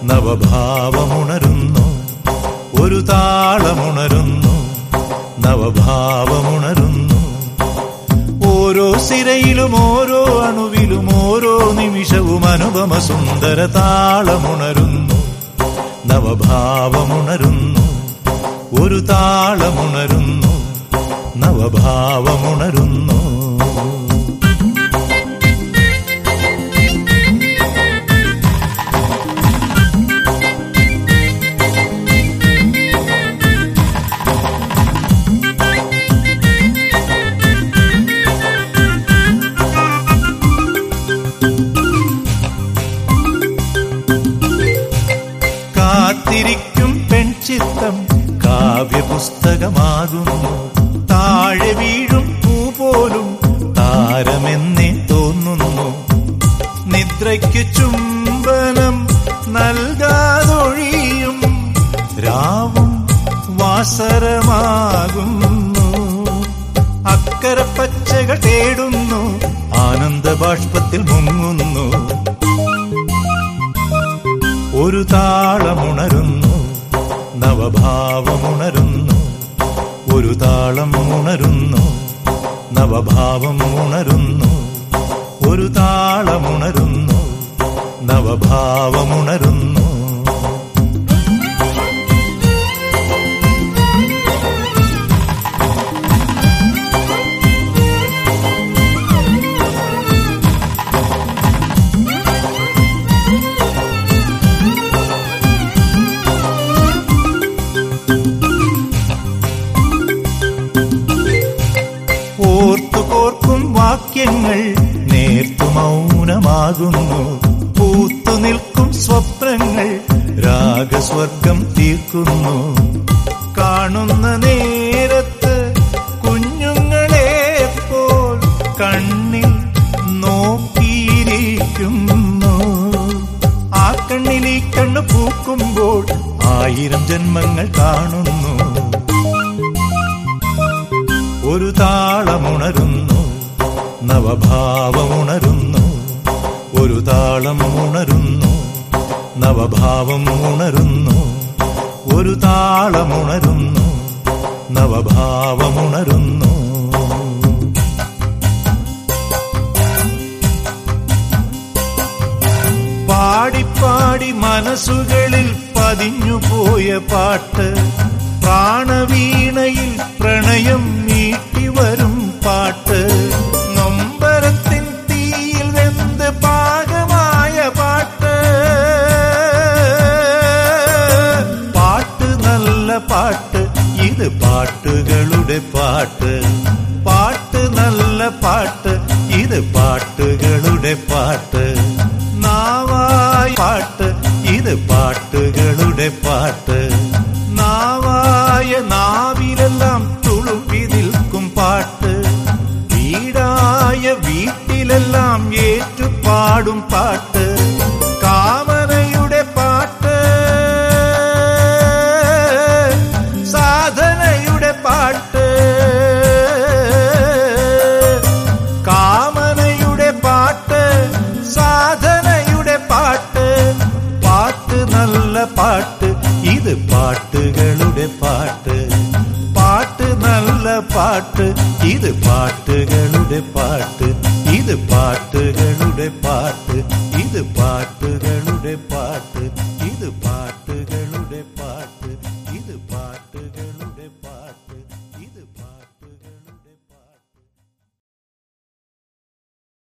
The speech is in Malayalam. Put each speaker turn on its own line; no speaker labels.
നവഭാവമുണരുന്നു ഒരു താളമുണരുന്നു നവഭാവമുണരുന്നു ഓരോ സിരയിലും ഓരോ അണുവിലും ഓരോ നിമിഷവും അനുപമ സുന്ദര താളമുണരുന്നു നവഭാവമുണരുന്നു ഒരു താളമുണരുന്നു നവഭാവമുണരുന്നു കാത്തിരിക്കും പെൺചിത്തം കാവ്യപുസ്തകമാകുന്നു താഴെ വീഴും പൂ പോലും താരമെന്നേ തോന്നുന്നു നിദ്രയ്ക്ക് ചുംബനം നൽകാതൊഴിയും രാവും വാസരമാകുന്നു അക്കര പച്ചകൾ തേടുന്നു ആനന്ദ ബാഷ്പത്തിൽ മുങ്ങുന്നു ഒരു താളമുണരുന്നു നവഭാവമുണരുന്നു ഒരു താളം ഉണരുന്നു നവഭാവം ഉണരുന്നു ഒരു താളമുണരുന്നു നവഭാവമുണരുന്നു ഓർത്തു കോർക്കും വാക്യങ്ങൾ നേർത്തു മൗനമാകുന്നു പൂത്തു നിൽക്കും സ്വപ്നങ്ങൾ രാഗസ്വർഗം തീർക്കുന്നു കാണുന്ന നേരത്ത് കുഞ്ഞുങ്ങളെ പോൽ കണ്ണിൽ നോക്കിയിരിക്കുന്നു ആ കണ്ണിൽ ഈ കണ്ണു പൂക്കുമ്പോൾ ആയിരം ജന്മങ്ങൾ കാണുന്നു ഒരു താളമുണരുന്നു നവഭാവമുണരുന്നു ഒരു താളം ഉണരുന്നു നവഭാവം ഉണരുന്നു ഒരു താളമുണരുന്നു നവഭാവമുണരുന്നു പാടിപ്പാടി മനസ്സുകളിൽ പതിഞ്ഞുപോയ പാട്ട് പ്രാണവീണയിൽ പ്രണയം മീട്ടി വരും പാട്ട് നൊമ്പരത്തിൻ തീയിൽ വെന്ത് പാകമായ പാട്ട് പാട്ട് നല്ല പാട്ട് ഇത് പാട്ടുകളുടെ പാട്ട് പാട്ട് നല്ല പാട്ട് ഇത് പാട്ടുകളുടെ പാട്ട് നാവായ പാട്ട് ഇത് പാട്ടുകളുടെ പാട്ട് നാവായ നാവിലെല്ലാം തുളുമ്പി നിൽക്കും പാട്ട് വീടായ വീട്ടിലെല്ലാം ഏറ്റുപാടും പാട്ട് കാമനയുടെ പാട്ട് സാധനയുടെ പാട്ട് കാമനയുടെ പാട്ട് സാധനയുടെ പാട്ട് പാട്ട് നല്ല പാട്ട് ഇത് പാട്ടുകളുടെ പാട്ട് പാട്ട് നല്ല പാട്ട് ഇത് പാട്ടുകളുടെ പാട്ട് ഇത് പാട്ടുകളുടെ പാട്ട് ഇത് പാട്ടുകളുടെ പാട്ട്